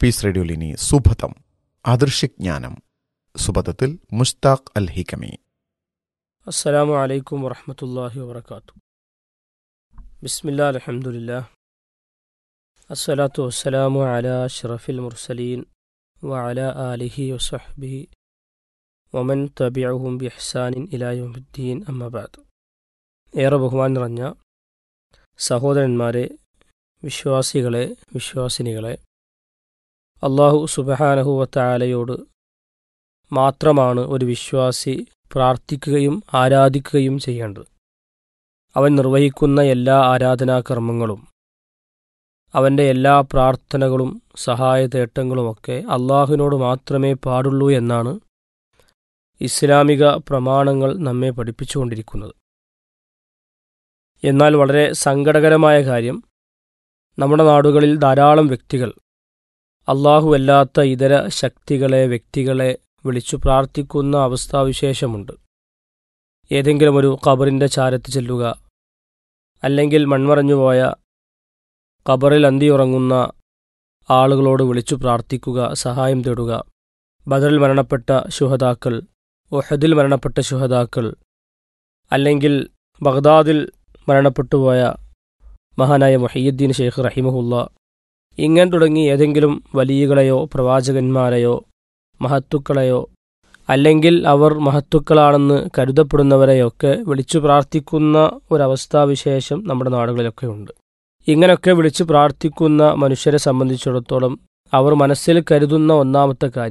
piece റേഡിയോലിനി സുഭതം അദൃശ്യജ്ഞാനം സുബതത്തിൽ മുസ്താഖ് അൽ ഹിക്കമി അസ്സലാമു അലൈക്കും വറഹമത്തല്ലാഹി വബർക്കാത്തു ബിസ്മില്ലാ അലഹമുല്ല അസ്സലാത്തു വസ്സലാമു അല അഷ്റഫിൽ മുർസലീൻ വഅല ആലിഹി വസഹ്ബിഹി വമൻ തബിഅഹും ബിഹ്സാനിൻ ഇലായുദ്ദീൻ അമ്മബാദ് ഏറെ ബഹുമാൻ നിറഞ്ഞ സഹോദരന്മാരെ വിശ്വാസികളെ വിശ്വാസിനികളെ അള്ളാഹു സുബഹാനഹുവത്തായാലയോട് മാത്രമാണ് ഒരു വിശ്വാസി പ്രാർത്ഥിക്കുകയും ആരാധിക്കുകയും ചെയ്യേണ്ടത് അവൻ നിർവഹിക്കുന്ന എല്ലാ ആരാധനാകർമ്മങ്ങളും അവൻ്റെ എല്ലാ പ്രാർത്ഥനകളും സഹായതേട്ടങ്ങളുമൊക്കെ അള്ളാഹുവിനോട് മാത്രമേ പാടുള്ളൂ എന്നാണ് ഇസ്ലാമിക പ്രമാണങ്ങൾ നമ്മെ പഠിപ്പിച്ചുകൊണ്ടിരിക്കുന്നത് എന്നാൽ വളരെ സങ്കടകരമായ കാര്യം നമ്മുടെ നാടുകളിൽ ധാരാളം വ്യക്തികൾ അല്ലാഹുവല്ലാത്ത ഇതര ശക്തികളെ വ്യക്തികളെ വിളിച്ചു പ്രാർത്ഥിക്കുന്ന അവസ്ഥാവിശേഷമുണ്ട് ഏതെങ്കിലും ഒരു ഖബറിൻ്റെ ചാരത്ത് ചെല്ലുക അല്ലെങ്കിൽ മൺമറഞ്ഞുപോയ ഖബറിൽ അന്തിയുറങ്ങുന്ന ആളുകളോട് വിളിച്ചു പ്രാർത്ഥിക്കുക സഹായം തേടുക ബദറിൽ മരണപ്പെട്ട ശുഹതാക്കൾ ഒഹദിൽ മരണപ്പെട്ട ശുഹതാക്കൾ അല്ലെങ്കിൽ ബഗ്ദാദിൽ മരണപ്പെട്ടുപോയ മഹാനായ മൊഹീദ്ദീൻ ഷെയ്ഖ് റഹിമഹുല്ല ഇങ്ങനെ തുടങ്ങി ഏതെങ്കിലും വലിയകളെയോ പ്രവാചകന്മാരെയോ മഹത്തുക്കളെയോ അല്ലെങ്കിൽ അവർ മഹത്തുക്കളാണെന്ന് കരുതപ്പെടുന്നവരെയൊക്കെ വിളിച്ചു പ്രാർത്ഥിക്കുന്ന ഒരവസ്ഥാവിശേഷം നമ്മുടെ നാടുകളിലൊക്കെ ഉണ്ട് ഇങ്ങനെയൊക്കെ വിളിച്ചു പ്രാർത്ഥിക്കുന്ന മനുഷ്യരെ സംബന്ധിച്ചിടത്തോളം അവർ മനസ്സിൽ കരുതുന്ന ഒന്നാമത്തെ കാര്യം